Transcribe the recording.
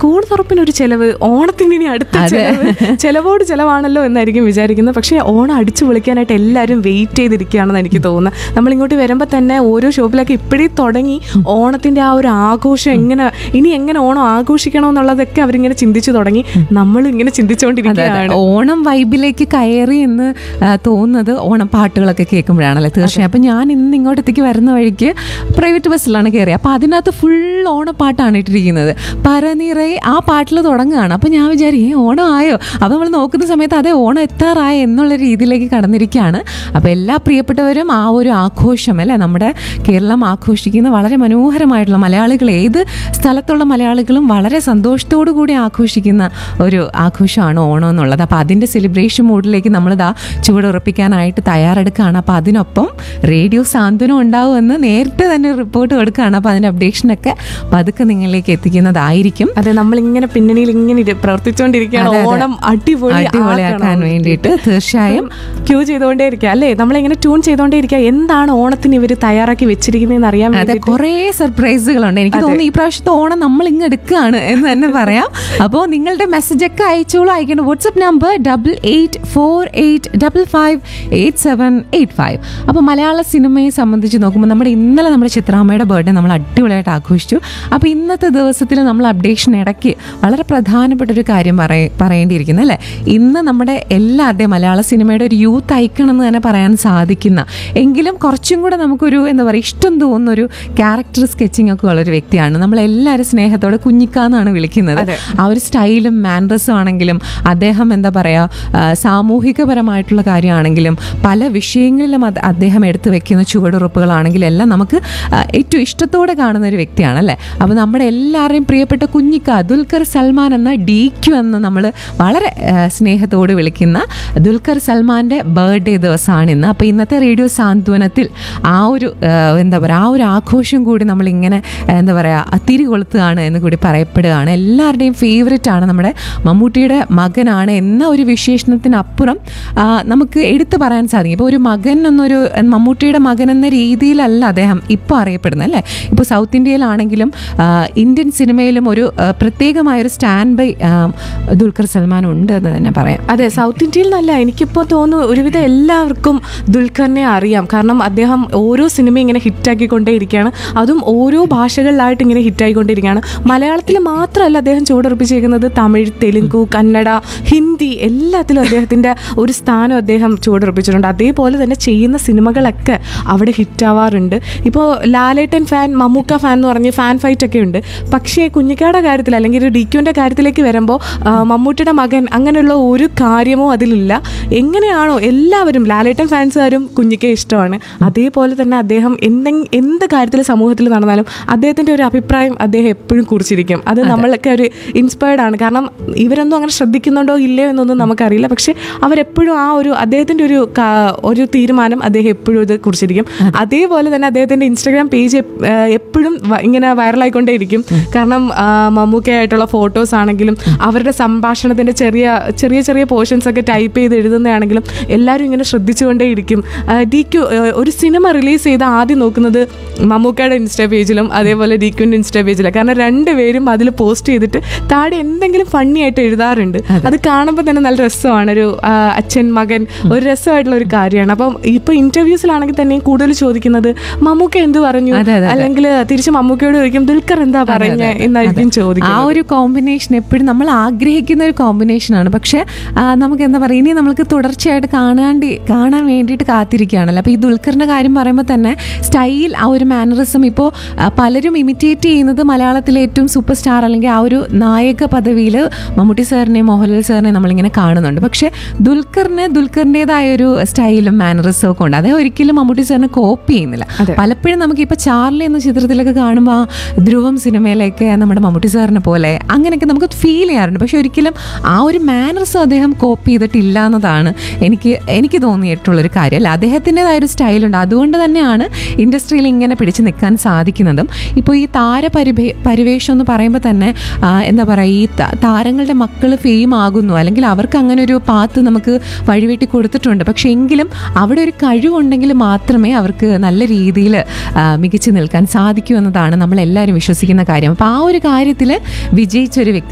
School തുറപ്പിനൊരു ചെലവ് ഓണത്തിന് ഇനി അടുത്ത ചെലവ് ചെലവോട് ചെലവാണല്ലോ എന്നായിരിക്കും വിചാരിക്കുന്നത് പക്ഷേ ഓണം അടിച്ചു പൊളിക്കാനായിട്ട് എല്ലാവരും വെയിറ്റ് ചെയ്തിരിക്കുകയാണെന്ന് എനിക്ക് തോന്നുന്നത് നമ്മൾ ഇങ്ങോട്ട് വരുമ്പോൾ തന്നെ ഓരോ ഷോപ്പിലൊക്കെ ഇപ്പോഴേ തുടങ്ങി ഓണത്തിന്റെ ആ ഒരു ആഘോഷം എങ്ങനെ ഇനി എങ്ങനെ ഓണം ആഘോഷിക്കണം എന്നുള്ളതൊക്കെ അവരിങ്ങനെ ചിന്തിച്ചു തുടങ്ങി നമ്മൾ ഇങ്ങനെ ചിന്തിച്ചുകൊണ്ടിരിക്കുകയാണ് ഓണം വൈബിലേക്ക് കയറി എന്ന് ആ, തോന്നുന്നത് ഓണം പാട്ടുകളൊക്കെ കേൾക്കുമ്പോഴാണല്ലേ തീർച്ചയായും അപ്പം ഞാൻ ഇന്ന് ഇങ്ങോട്ടത്തേക്ക് വരുന്ന വഴിക്ക് പ്രൈവറ്റ് ബസ്സിലാണ് കയറി അപ്പം അതിനകത്ത് ഫുൾ ഓണപ്പാട്ടാണ് ഇട്ടിരിക്കുന്നത് പരനിറൈ ആ പാട്ടിൽ തുടങ്ങുകയാണ് അപ്പം ഞാൻ വിചാരിക്കും "ഏ, ഓണം ആയോ അപ്പം നമ്മൾ നോക്കുന്ന സമയത്ത് അതെ ഓണം എത്താറായ എന്നുള്ള രീതിയിലേക്ക് കടന്നിരിക്കുകയാണ് അപ്പം എല്ലാ പ്രിയപ്പെട്ടവരും ആ ഒരു ആഘോഷം അല്ലേ നമ്മുടെ കേരളം ആഘോഷിക്കുന്ന വളരെ മനോഹരമായിട്ടുള്ള മലയാളികൾ ഏത് സ്ഥലത്തുള്ള മലയാളികളും വളരെ സന്തോഷത്തോടു കൂടി ആഘോഷിക്കുന്ന ഒരു ആഘോഷമാണ് ഓണം എന്നുള്ളത് അപ്പോൾ അതിൻ്റെ സെലിബ്രേഷൻ മൂഡിലേക്ക് നമ്മളിതാ ചുവടുറപ്പിക്കാനായിട്ട് തയ്യാറെടുക്കുകയാണ് അപ്പോൾ അതിനൊപ്പം റേഡിയോ സാന്ത്വനം ഉണ്ടാവുമെന്ന് നേരത്തെ തന്നെ റിപ്പോർട്ട് കൊടുക്കുകയാണ് അപ്പോൾ അതിൻ്റെ അപ്ഡേഷനൊക്കെ പതുക്കെ നിങ്ങളിലേക്ക് എത്തിക്കുന്നതായിരിക്കും അതെ നമ്മൾ ഇങ്ങനെ പിന്നണിയിൽ ഇങ്ങനെ ഇരു- പ്രവർത്തിച്ചുകൊണ്ടിരിക്കുകയാണ് അതെ, അതെ. ഓണം അടിപൊളി അടിപൊളിയാക്കാൻ ആക്കണം. വേണ്ടിയിട്ട് തീർച്ചയായും ക്യൂ ചെയ്തുകൊണ്ടേ ഇരിക്കുക അല്ലേ നമ്മളിങ്ങനെ ട്യൂൺ ചെയ്തുകൊണ്ടേ ഇരിക്കുക എന്താണ് ഓണത്തിന് ഇവർ തയ്യാറാക്കി വെച്ചിരിക്കുന്നതെന്ന് അറിയാൻ അതെ വേണ്ടി കുറേ സർപ്രൈസുകളുണ്ട് എനിക്ക് തോന്നുന്നു ഈ പ്രാവശ്യത്തെ ഓണം നമ്മൾ ഇങ്ങ് എടുക്കുകയാണ് എന്ന് തന്നെ പറയാം അപ്പോൾ നിങ്ങളുടെ മെസ്സേജ് ഒക്കെ അയച്ചോളൂ അയക്കേണ്ട WhatsApp number double eight four eight double five eight seven eight five അപ്പോൾ മലയാള സിനിമയെ സംബന്ധിച്ച് നോക്കുമ്പോൾ നമ്മുടെ ഇന്നലെ നമ്മുടെ ചിത്രാമ്മയുടെ ബർത്ത്ഡേ നമ്മൾ അടിപൊളിയായിട്ട് ആഘോഷിച്ചു അപ്പോൾ ഇന്നത്തെ ദിവസത്തിൽ നമ്മൾ അപ്ഡേഷൻ ഇടയ്ക്ക് വളരെ പ്രധാനപ്പെട്ട ഒരു കാര്യം പറയ പറയേണ്ടിയിരിക്കുന്നു അല്ലേ ഇന്ന് നമ്മുടെ എല്ലാവരുടെയും മലയാള സിനിമയുടെ ഒരു യൂത്ത് ഐക്കൺ എന്ന് തന്നെ പറയാൻ സാധിക്കുന്ന എങ്കിലും കുറച്ചും കൂടെ നമുക്കൊരു എന്താ പറയുക ഇഷ്ടം തോന്നുന്ന ഒരു ക്യാരക്ടർ സ്കെച്ചിങ് ഒക്കെ ഉള്ള ഒരു വ്യക്തിയാണ് നമ്മളെല്ലാവരും സ്നേഹത്തോടെ കുഞ്ഞിക്കാന്നാണ് വിളിക്കുന്നത് അതെ. ആ ഒരു സ്റ്റൈലും മാൻഡ്രസും ആണെങ്കിലും അദ്ദേഹം എന്താ പറയുക സാമൂഹികപരമായിട്ടുള്ള കാര്യമാണെങ്കിലും പല വിഷയങ്ങളിലും അത് അദ്ദേഹം എടുത്തു വെക്കുന്ന ചുവടുറപ്പുകളാണെങ്കിലും എല്ലാം നമുക്ക് ആ, ഏറ്റവും ഇഷ്ടത്തോടെ കാണുന്ന ഒരു വ്യക്തിയാണ് അല്ലേ അപ്പോൾ നമ്മുടെ എല്ലാവരെയും പ്രിയപ്പെട്ട കുഞ്ഞിക്ക ദുൽഖർ സൽമാൻ എന്ന ഡി ക്യു എന്ന് നമ്മൾ വളരെ ആ, സ്നേഹത്തോട് വിളിക്കുന്ന ദുൽഖർ സൽമാൻ്റെ ബർത്ത്ഡേ ദിവസമാണ് ഇന്ന് അപ്പോൾ ഇന്നത്തെ റേഡിയോ സാന്ത്വനത്തിൽ ആ ഒരു ആ, എന്താ പറയുക ആ ഒരു ആഘോഷം കൂടി നമ്മളിങ്ങനെ ആ, എന്താ പറയുക തിരികൊളുത്തുകയാണ് എന്ന് കൂടി പറയപ്പെടുകയാണ് എല്ലാവരുടെയും ഫേവററ്റ് ആണ് നമ്മുടെ മമ്മൂട്ടിയുടെ മകനാണ് എന്ന ഒരു വിശേഷണത്തിനപ്പുറം ആ, നമുക്ക് എടുത്തു പറയാൻ സാധിക്കും ഇപ്പോൾ ഒരു മകൻ എന്നൊരു മമ്മൂട്ടിയുടെ മകൻ എന്ന രീതിയിലല്ല അദ്ദേഹം ഇപ്പോൾ അറിയപ്പെടുന്നത് അല്ലേ ഇപ്പോൾ സൗത്ത് ഇന്ത്യയിലാണെങ്കിലും ആ, ഇന്ത്യൻ സിനിമയിലും ഒരു ആ, പ്രത്യേകമായൊരു സ്റ്റാൻഡ് ബൈ ദുൽഖർ സൽമാൻ ഉണ്ട് എന്ന് തന്നെ പറയാം അതെ സൗത്ത് ഇന്ത്യയിൽ നിന്നല്ല എനിക്കിപ്പോൾ തോന്നുന്നു ഒരുവിധം എല്ലാവർക്കും ദുൽഖറിനെ അറിയാം കാരണം അദ്ദേഹം ഓരോ സിനിമ ഇങ്ങനെ ഹിറ്റാക്കിക്കൊണ്ടേയിരിക്കുകയാണ് അതും ഓരോ ഭാഷകളിലായിട്ട് ഇങ്ങനെ ഹിറ്റായിക്കൊണ്ടിരിക്കുകയാണ് മലയാളത്തിൽ മാത്രമല്ല അദ്ദേഹം ചുവടുറപ്പിച്ചിരിക്കുന്നത് തമിഴ് തെലുങ്കു കന്നഡ ഹിന്ദി എല്ലാത്തിലും അദ്ദേഹത്തിൻ്റെ ഒരു സ്ഥാനം അദ്ദേഹം ചുവടുറപ്പിച്ചിട്ടുണ്ട് അതേപോലെ തന്നെ ചെയ്യുന്ന സിനിമകളൊക്കെ അവിടെ ഹിറ്റാവാറുണ്ട് ഇപ്പോൾ ലാലേട്ടൻ ഫാൻ മമ്മൂക്ക ഫാൻ എന്ന് പറഞ്ഞ് ഫാൻ ഫൈറ്റ് ഒക്കെ ഉണ്ട് പക്ഷേ കുഞ്ഞിക്കായുടെ കാര്യത്തിൽ അല്ലെങ്കിൽ ഒരു ഡിക്യുവിൻ്റെ കാര്യത്തിലേക്ക് വരുമ്പോൾ ആ, മമ്മൂട്ടിയുടെ മകൻ അങ്ങനെയുള്ള ഒരു കാര്യമോ അതിലില്ല എങ്ങനെയാണോ എല്ലാവരും ലാലേട്ടൻ ഫാൻസുകാരും കുഞ്ഞിക്കെ ഇഷ്ടമാണ് അതേപോലെ തന്നെ അദ്ദേഹം എന്തെങ്കിലും എന്ത് കാര്യത്തിൽ സമൂഹത്തിൽ നടന്നാലും അദ്ദേഹത്തിൻ്റെ ഒരു അഭിപ്രായം അദ്ദേഹം എപ്പോഴും കുറിച്ചിരിക്കും അത് നമ്മളൊക്കെ ഒരു ഇൻസ്പയർഡ് ആണ് കാരണം ഇവരൊന്നും അങ്ങനെ ശ്രദ്ധിക്കുന്നുണ്ടോ ഇല്ലയോ എന്നൊന്നും നമുക്കറിയില്ല പക്ഷെ അവരെപ്പോഴും ആ ഒരു അദ്ദേഹത്തിൻ്റെ ഒരു കാ- ഒരു തീരുമാനം അദ്ദേഹം എപ്പോഴും ഇത് കുറിച്ചിരിക്കും അതേപോലെ തന്നെ അദ്ദേഹത്തിൻ്റെ ഇൻസ്റ്റാഗ്രാം പേജ് എപ്പോഴും വ- ഇങ്ങനെ വൈറലായിക്കൊണ്ടേയിരിക്കും കാരണം ആ, മമ്മൂക്കയായിട്ടുള്ള ഫോട്ടോസ് ആണെങ്കിലും അവരുടെ സംഭാഷണത്തിൻ്റെ ചെറിയ ചെറിയ ചെറിയ പോർഷൻസ് ഒക്കെ ടൈപ്പ് ചെയ്ത് എഴുതുന്നതാണെങ്കിലും എല്ലാവരും ഇങ്ങനെ ശ്രദ്ധിച്ചുകൊണ്ടേയിരിക്കും ഡി ക്യു ഒരു സിനിമ റിലീസ് ചെയ്ത് ആദ്യം നോക്കുന്നത് മമ്മൂക്കയുടെ ഇൻസ്റ്റാ പേജിലും അതേപോലെ ഡി ക്യുവിൻ്റെ ഇൻസ്റ്റാ പേജിലും കാരണം രണ്ടുപേരും അതിൽ പോസ്റ്റ് ചെയ്തിട്ട് താഴെ എന്തെങ്കിലും ഫണ്ണി ആയിട്ട് എഴുതാറുണ്ട് അത് കാണുമ്പോൾ തന്നെ നല്ല രസമാണ് ഒരു ആ, അച്ഛൻ മകൻ ഒരു രസമായിട്ടുള്ള ഒരു കാര്യമാണ് അപ്പം ഇപ്പോൾ ഇന്റർവ്യൂസിലാണെങ്കിൽ തന്നെയും കൂടുതൽ ചോദിക്കുന്നത് മമ്മൂക്ക എന്ത് പറഞ്ഞു അതെ, അതെ, അതെ. അല്ലെങ്കിൽ തിരിച്ച് മമ്മൂക്കയോട് ചോദിക്കും ദുൽഖർ എന്താ പറഞ്ഞ എന്നായിരിക്കും ആ ചോദിക്കുന്നത് ഒരു കോമ്പിനേഷൻ എപ്പോഴും നമ്മൾ ആഗ്രഹിക്കുന്ന ഒരു കോമ്പിനേഷനാണ് പക്ഷെ ആ, നമുക്ക് എന്താ പറയുക ഇനി നമുക്ക് തുടർച്ചയായിട്ട് കാണാണ്ടി കാണാൻ വേണ്ടിയിട്ട് കാത്തിരിക്കുകയാണല്ലോ അപ്പോൾ ഈ ദുൽഖറിൻ്റെ കാര്യം പറയുമ്പോൾ തന്നെ സ്റ്റൈൽ ആ ഒരു മാനറിസം ഇപ്പോൾ പലരും ഇമിറ്റേറ്റ് ചെയ്യുന്നത് മലയാളത്തിലെ ഏറ്റവും സൂപ്പർ സ്റ്റാർ അല്ലെങ്കിൽ ആ ഒരു നായക പദവിയിൽ മമ്മൂട്ടി സാറിനെയും മോഹൻലാൽ സാറിനെയും നമ്മളിങ്ങനെ കാണുന്നുണ്ട് പക്ഷേ ദുൽഖറിന് ദുൽഖറിൻ്റെതായ ഒരു സ്റ്റൈലും മാനറിസം ഒക്കെ ഉണ്ട് അദ്ദേഹം ഒരിക്കലും മമ്മൂട്ടി സാറിനെ കോപ്പി ചെയ്യുന്നില്ല അതെ. പലപ്പോഴും നമുക്ക് ഇപ്പോൾ ചാർലി എന്ന ചിത്രത്തിലൊക്കെ കാണുമ്പോൾ ആ ധ്രുവം സിനിമയിലൊക്കെ നമ്മുടെ മമ്മൂട്ടി സാറിനെ പോലെ അങ്ങനെയൊക്കെ നമുക്ക് ഫീൽ ചെയ്യാറുണ്ട് പക്ഷെ ഒരിക്കലും ആ ഒരു മാനർസും അദ്ദേഹം കോപ്പി ചെയ്തിട്ടില്ല എന്നതാണ് എനിക്ക് എനിക്ക് തോന്നിയിട്ടുള്ളൊരു കാര്യം അല്ല അദ്ദേഹത്തിൻ്റെതായ ഒരു സ്റ്റൈലുണ്ട് അതുകൊണ്ട് തന്നെയാണ് ഇൻഡസ്ട്രിയിൽ ഇങ്ങനെ പിടിച്ചു നിൽക്കാൻ സാധിക്കുന്നതും ഇപ്പോൾ ഈ താരപരിഭേ പരിവേഷം എന്ന് പറയുമ്പോൾ തന്നെ ആ, എന്താ പറയുക ഈ ത- താരങ്ങളുടെ മക്കൾ ഫെയിം ആകുന്നു അല്ലെങ്കിൽ അവർക്ക് അങ്ങനെ ഒരു പാത്ത് നമുക്ക് വഴിവെട്ടി കൊടുത്തിട്ടുണ്ട് പക്ഷെ എങ്കിലും അവിടെ ഒരു കഴിവുണ്ടെങ്കിൽ മാത്രമേ അവർക്ക് നല്ല രീതിയിൽ മികച്ചു നിൽക്കാൻ സാധിക്കൂ എന്നതാണ് നമ്മളെല്ലാവരും വിശ്വസിക്കുന്ന കാര്യം അപ്പോൾ ആ ഒരു കാര്യത്തിൽ വിജയിച്ച ഒരു വ്യക്തി